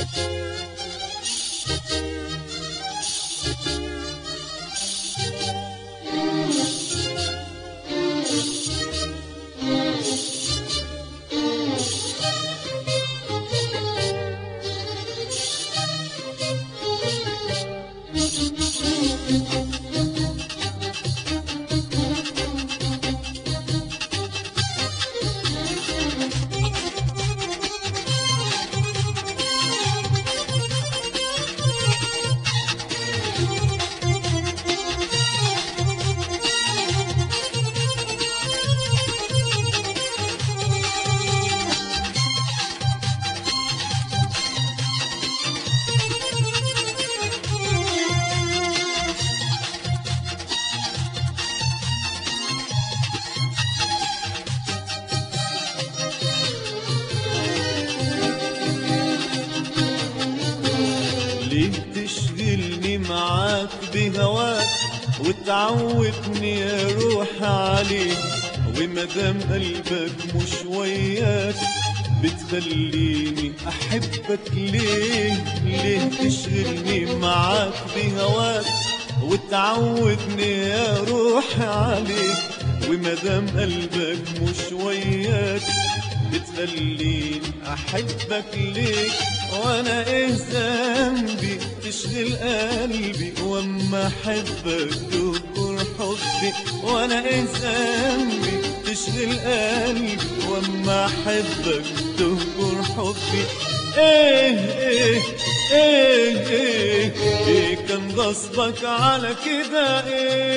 ليه تشغلني معاك بهواك وتعودني يا روح عليك ومدام قلبك مش وياك بتخليني احبك ليه ليه تشغلني معاك بهواك وتعودني يا روح عليك ومدام قلبك مش وياك بتخليني احبك ليك وانا ايه ذنبي تشغل قلبي واما احبك تذكر حبي وانا ايه ذنبي تشغل قلبي واما احبك تذكر حبي ايه ايه ايه ايه, إيه كان غصبك على كده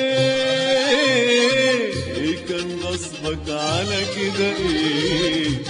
ايه ايه كان غصبك على كده ايه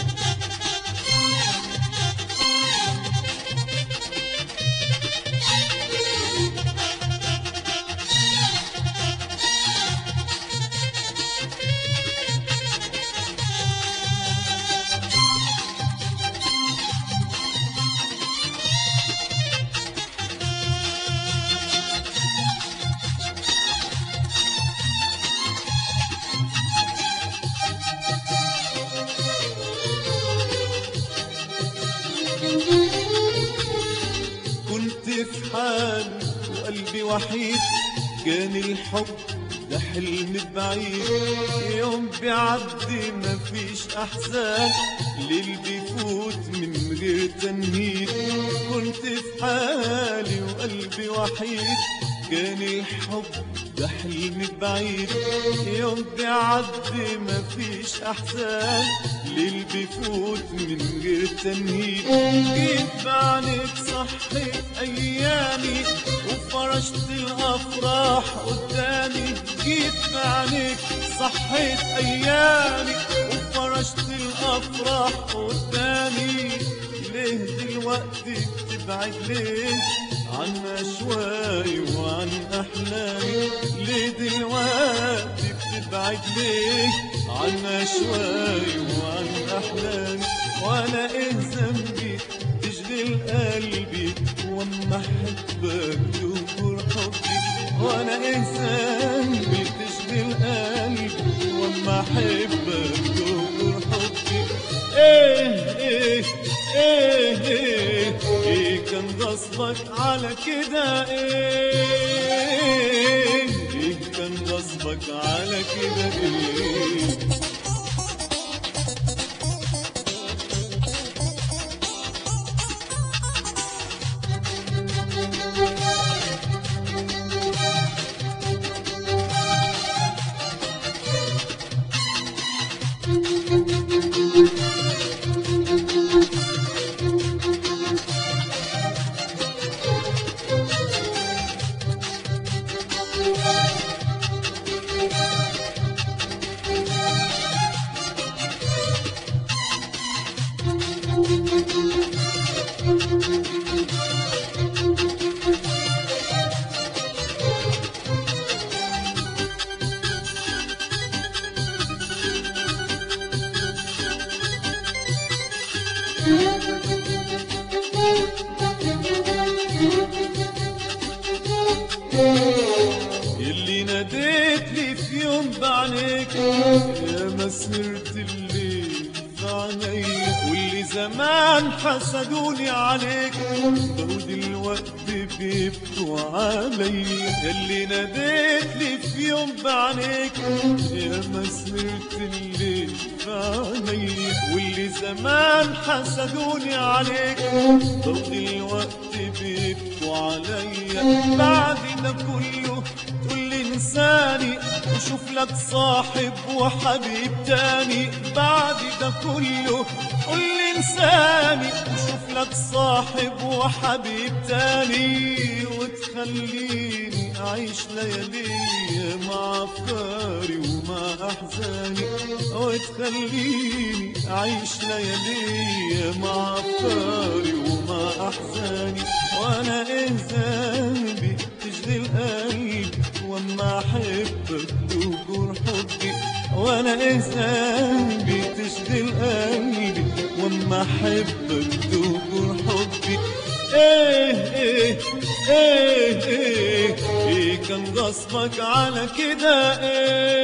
كنت في حالي وقلبي وحيد كان الحب ده حلم بعيد يوم بيعدي مفيش احزان ليل بيفوت من غير تنهيد كنت في حالي وقلبي وحيد كان الحب ده حلم بعيد يوم بيعدي مفيش احزان ليل بيفوت من غير تنهيد جيت بعدك صحيت ايامي وفرشت الافراح قدامي جيت بعدك صحيت ايامي وفرشت الافراح قدامي ليه دلوقتي بتبعد ليه عن اشواقي وعن احلامي ليه دلوقتي بتبعد ليه عن اشواقي وعن احلامي وانا ايه ذنبي تشغل قلبي واما احبك تنكر حبي وانا ايه ذنبي تشغل قلبي واما احبك تنكر حبي ايه ايه ايه ايه ايه كان غصبك على كده ايه ايه كان غصبك على كده ايه يلي ناديت لي في يوم بعينيك يا مسهرة الليل في عيني واللي زمان حسدوني عليك بقوا دلوقتي بيبكوا علي يلي ناديت لي في يوم بعينيك يا ما سهرت الليل بعيني واللي زمان حسدوني عليك بقوا دلوقتي بيبكوا علي بعد ده كله تقول لي انساني وشوف لك صاحب وحبيب تاني بعد ده كله قول لي انساني وشوف لك صاحب وحبيب تاني وتخليني اعيش ليالي مع افكاري ومع احزاني وتخليني اعيش ليالي مع افكاري ومع احزاني وانا ايه ذنبي تشغل قلبي واما احبك تجور حبي وانا ايه ذنبي تشغل قلبي واما احبك تجور حبي ايه ايه ايه ايه ايه كان غصبك على كده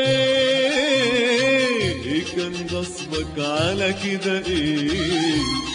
ايه ايه كان غصبك على كده ايه